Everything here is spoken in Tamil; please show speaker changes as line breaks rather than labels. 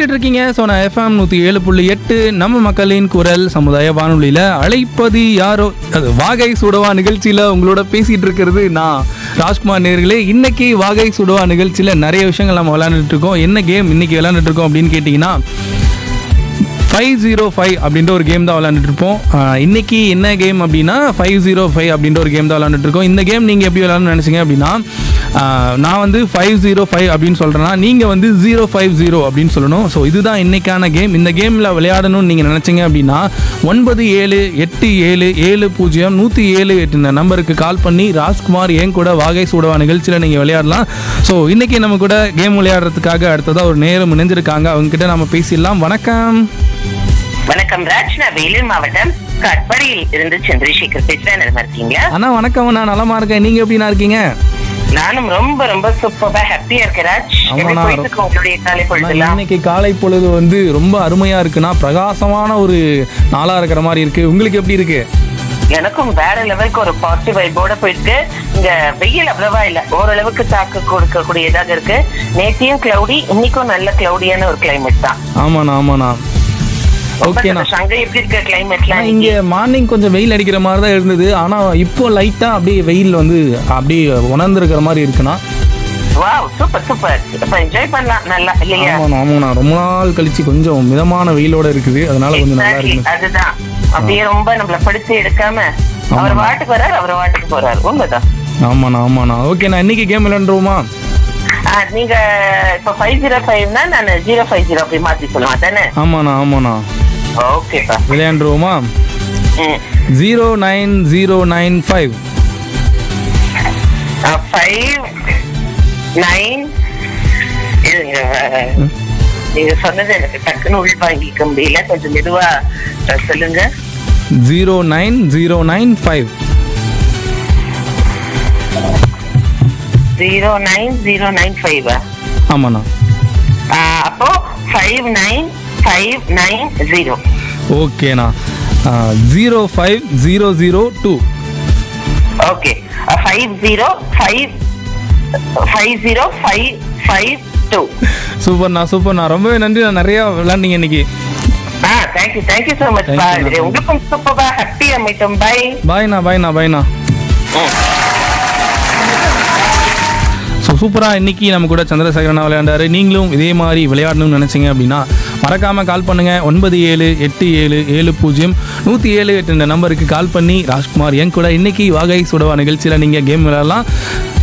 கேட்டுட்டு இருக்கீங்க ஸோ நான் எஃப்எம் நூற்றி ஏழு புள்ளி எட்டு நம்ம மக்களின் குரல் சமுதாய வானொலியில் அழைப்பது யாரோ அது வாகை சுடவா நிகழ்ச்சியில் உங்களோட பேசிகிட்டு இருக்கிறது நான் ராஜ்குமார் நேர்களே இன்னைக்கு வாகை சுடவா நிகழ்ச்சியில் நிறைய விஷயங்கள் நம்ம விளையாண்டுட்டு இருக்கோம் என்ன கேம் இன்னைக்கு விளையாண்டுட்டு இருக்கோம் அப்படின்னு கேட்டிங்கன்னா ஃபைவ் ஜீரோ ஃபைவ் அப்படின்ற ஒரு கேம் தான் விளாண்டுட்டு இருப்போம் ஆஹ் இன்னைக்கு என்ன கேம் அப்படின்னா ஃபைவ் ஜீரோ ஃபைவ் அப்படின்ற ஒரு கேம் தான் விளாண்டுட்டு இருக்கோம் இந்த கேம் நீங்கள் எப்படி விளாட்ணும்னு நினச்சிங்க அப்படின்னா ஆஹ் நான் வந்து ஃபைவ் ஜீரோ ஃபைவ் அப்படின்னு சொல்கிறேன்னா நீங்கள் வந்து ஜீரோ ஃபைவ் ஜீரோ அப்படின்னு சொல்லணும் ஸோ இதுதான் இன்னைக்கான கேம் இந்த கேமில் விளையாடணும்னு நீங்கள் நினச்சிங்க அப்படின்னா ஒன்பது ஏழு எட்டு ஏழு ஏழு பூஜ்ஜியம் நூற்றி ஏழு எட்டு இந்த நம்பருக்கு கால் பண்ணி ராஜ்குமார் என் கூட வாகை சூடவா நிகழ்ச்சியில் நீங்கள் விளையாடலாம் ஸோ இன்னைக்கு நம்ம கூட கேம் விளையாடுறதுக்காக அடுத்ததாக ஒரு நேரம் இணைஞ்சிருக்காங்க அவங்க கிட்ட நம்ம பேசிடலாம் வணக்கம்
வணக்கம் ராஜ் நான் வேலூர் மாவட்டம் கட்படியில் இருந்து சந்திரசேகர் பேசுறேன் நல்லா இருக்கீங்களா
அண்ணா வணக்கம் நான் நலமா இருக்கேன் நீங்க எப்படிண்ணா இருக்கீங்க
நானும் ரொம்ப ரொம்ப சூப்பரா ஹாப்பியா இருக்கேன் ராஜ் எப்படி
ஆமாண்ணா.
போயிட்டு இருக்கு உங்களுடைய காலை
அண்ணா,
பொழுதுலாம்
இன்னைக்கு காலை பொழுது வந்து ரொம்ப அருமையா இருக்குண்ணா பிரகாசமான ஒரு நாளா இருக்கிற மாதிரி இருக்கு உங்களுக்கு எப்படி இருக்கு
எனக்கும் வேற லெவலுக்கு ஒரு பாசிட்டிவ் வைபோட போயிட்டு இங்க வெயில் அவ்வளவா இல்ல ஓரளவுக்கு தாக்கு கொடுக்கக்கூடியதாக இருக்கு நேத்தியும் கிளவுடி இன்னைக்கும் நல்ல கிளவுடியான ஒரு கிளைமேட் தான்
ஆமாண்ணா ஆமாண்ணா
ரொம்ப
ஓகேண்ணா
சந்தோஷம். அங்க எப்படி இருக்க கிளைமேட்லாம்
ஆனா, இங்க மார்னிங் கொஞ்சம் வெயில் அடிக்கிற மாதிரி தான் இருந்தது ஆனா இப்போ லைட்டா அப்படியே வெயில் வந்து அப்படியே உணர்ந்திருக்கிற மாதிரி இருக்குண்ணா
வாவ் சூப்பர் சூப்பர் இப்ப என்ஜாய் பண்ணலாம் நல்லா இல்லையா
ஆமாண்ணா ஆமாண்ணா ரொம்ப நாள் கழிச்சு கொஞ்சம் மிதமான வெயிலோட இருக்குது அதனால கொஞ்சம் நல்லா
Exactly.
இருக்குது
அதுதான் அப்படியே ரொம்ப நம்மள படிச்சு எடுக்காம அவர் வாட்டுக்கு வர்றாரு அவர் வாட்டுக்கு போறாரு உண்மைதான்
ஆமாண்ணா ஆமாண்ணா ஓகேண்ணா இன்னைக்கு கேம் விளையாண்டுருவோமா
ஆ, நீங்க இப்ப ஃபைவ் ஜீரோ ஃபைவ்னா நான் ஜீரோ ஃபைவ் ஜீரோ அப்படி மாத்தி சொல்லுவேன் தானே
ஆமாண்ணா ஆமாண்ணா
ஓகேப்பா
விளையாண்டுருவோமா zero nine zero nine five
five nine இருங்க அஹ், நீங்க சொன்னது எனக்கு டக்குன்னு உள் வாங்கிக்க முடியல கொஞ்சம் மெதுவா அஹ், சொல்லுங்க
zero nine zero nine five
zero nine zero nine ஃபைவா
ஆமாண்ணா
அப்போ five nine five nine zero
ஓகேண்ணா zero five zero zero two
okay five zero five five zero five five two
சூப்பர்ண்ணா சூப்பர்ண்ணா ரொம்பவே நன்றி நான் நிறையா விளாண்டிங்க இன்னைக்கு
ஆ thank you thank you so much
Thank you,
பா
ma'am.
உங்களுக்கும் சூப்பரா ஹாப்பி அமைட்டும் பை
பாய்ண்ணா பாய்ண்ணா பாய்ண்ணா ஸோ சூப்பராக இன்னைக்கு நம்ம கூட சந்திரசேகரனா விளையாண்டாரு நீங்களும் இதே மாதிரி விளையாடணும்னு நினச்சிங்க அப்படின்னா மறக்காமல் கால் பண்ணுங்கள் ஒன்பது ஏழு எட்டு ஏழு ஏழு பூஜ்ஜியம் நூற்றி ஏழு எட்டு இந்த நம்பருக்கு கால் பண்ணி ராஜ்குமார் என் கூட இன்னைக்கு வாகை சுடவா நிகழ்ச்சியில் நீங்கள் கேம் விளையாடலாம்